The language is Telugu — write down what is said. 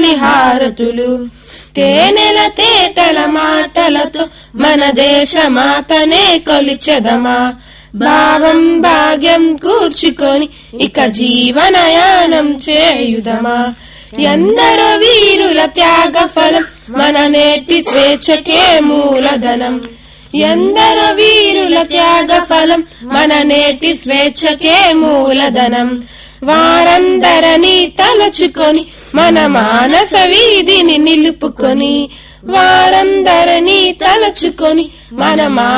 ఇవ్వాలి హారతులు తేనెల తేటల మాటలతో మన దేశమాతనే కొలిచెదమా భావం భాగ్యం కూర్చుకొని ఇక జీవనయానం చేయుదమా ఎందరో వీరుల త్యాగ ఫలం మన నేటి స్వేచ్ఛకే మూలధనం ఎందరో వీరుల త్యాగ ఫలం మన నేటి స్వేచ్ఛకే మూలధనం వారందరని తలచుకొని మన మానస వీధిని నిలుపుకొని వారందరని తలచుకొని మన మా